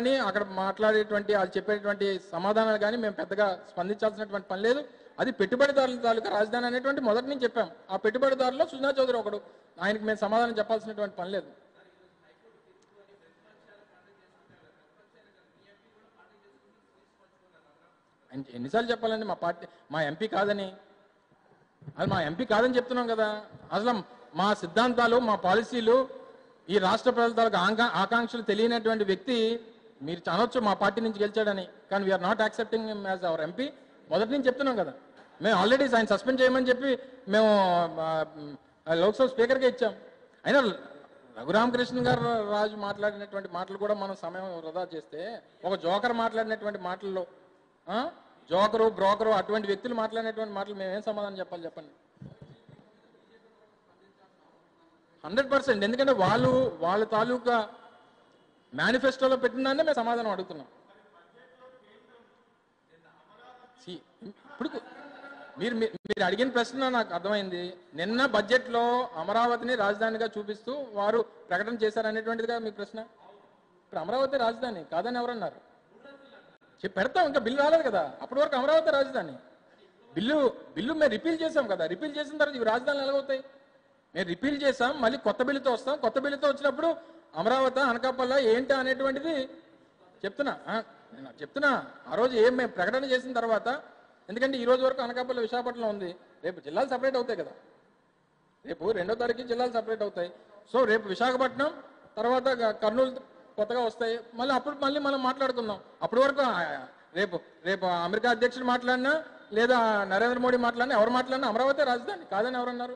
కానీ అక్కడ మాట్లాడేటువంటి వాళ్ళు చెప్పేటువంటి సమాధానాలు కానీ మేము పెద్దగా స్పందించాల్సినటువంటి పని లేదు అది పెట్టుబడిదారుల తాలూకా రాజధాని అనేటువంటి మొదటి నుంచి చెప్పాం ఆ పెట్టుబడిదారులో సుజనా చౌదరి ఒకడు ఆయనకి మేము సమాధానం చెప్పాల్సినటువంటి పని లేదు ఆయన ఎన్నిసార్లు చెప్పాలండి మా పార్టీ మా ఎంపీ కాదని అది మా ఎంపీ కాదని చెప్తున్నాం కదా అసలు మా సిద్ధాంతాలు మా పాలసీలు ఈ రాష్ట్ర ప్రజల తాలూకు ఆంకా ఆకాంక్షలు తెలియనటువంటి వ్యక్తి మీరు అనొచ్చు మా పార్టీ నుంచి గెలిచాడని కానీ we're not accepting as our MP మొదటి నుంచి చెప్తున్నాం కదా మేము ఆల్రెడీ ఆయన సస్పెండ్ చేయమని చెప్పి మేము ఆ, ఆ, లోక్సభ స్పీకర్గా ఇచ్చాం అయినా రఘురామకృష్ణ గారు రాజు మాట్లాడినటువంటి మాటలు కూడా మనం సమయం వృధా చేస్తే ఒక జోకర్ మాట్లాడినటువంటి మాటల్లో ఆ, జోకరు బ్రోకరు అటువంటి వ్యక్తులు మాట్లాడినటువంటి మాటలు మేము ఏం సమాధానం చెప్పాలి చెప్పండి హండ్రెడ్ పర్సెంట్ ఎందుకంటే వాళ్ళు వాళ్ళ తాలూకా మేనిఫెస్టోలో పెట్టిందాన్నే మేము సమాధానం అడుగుతున్నాం See, ఇప్పుడు మీరు మీ- మీరు అడిగిన ప్రశ్న నాకు అర్థమైంది నిన్న బడ్జెట్లో అమరావతిని రాజధానిగా చూపిస్తూ వారు ప్రకటన చేశారనేటువంటిదిగా మీ ప్రశ్న ఇప్పుడు అమరావతి రాజధాని కాదని ఎవరన్నారు చెప్పి పెడతాం ఇంకా బిల్లు రాలేదు కదా అప్పటి వరకు అమరావతి రాజధాని బిల్లు బిల్లు మేము రిపీల్ చేసాం కదా రిపీల్ చేసిన తర్వాత ఇవి రాజధానులు ఎలాగవుతాయి మేము రిపీల్ చేసాం మళ్ళీ కొత్త బిల్లుతో వస్తాం కొత్త బిల్లుతో వచ్చినప్పుడు అమరావతి అనకాపల్లి ఏంటి అనేటువంటిది చెప్తున్నా ఆ, నేను చెప్తున్నా ఆ రోజు ఏం మేము ప్రకటన చేసిన తర్వాత ఎందుకంటే ఈ రోజు వరకు అనకాపల్లి విశాఖపట్నం ఉంది రేపు జిల్లాలు సపరేట్ అవుతాయి కదా రేపు రెండో తారీఖు జిల్లాలు సపరేట్ అవుతాయి సో రేపు విశాఖపట్నం తర్వాత గ- కర్నూలు కొత్తగా వస్తాయి మళ్ళీ అప్పుడు మళ్ళీ మనం మాట్లాడుకుందాం అప్పటి వరకు ఆ, రేపు రేపు అమెరికా అధ్యక్షుడు మాట్లాడినా లేదా నరేంద్ర మోడీ మాట్లాడినా ఎవరు మాట్లాడినా అమరావతి రాజధాని కాదని ఎవరన్నారు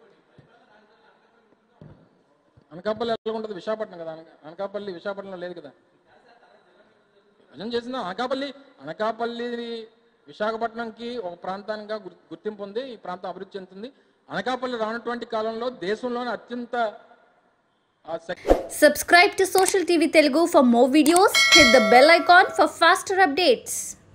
అనకాపల్లి ఎలా ఉంటుంది విశాఖపట్నం కదా అనక- అనకాపల్లి విశాఖపట్నంలో లేదు కదా విభజన చేసిందా అనకాపల్లి అనకాపల్లి విశాఖపట్నంకి ఒక ప్రాంతానికి గుర్- గుర్తింపు ఉంది ఈ ప్రాంతం అభివృద్ధి చెందుతుంది అనకాపల్లి రానటువంటి కాలంలో దేశంలోనే అత్యంత ఆ, శక్- Subscribe to Social TV Telugu for more videos. Hit the bell icon for faster updates.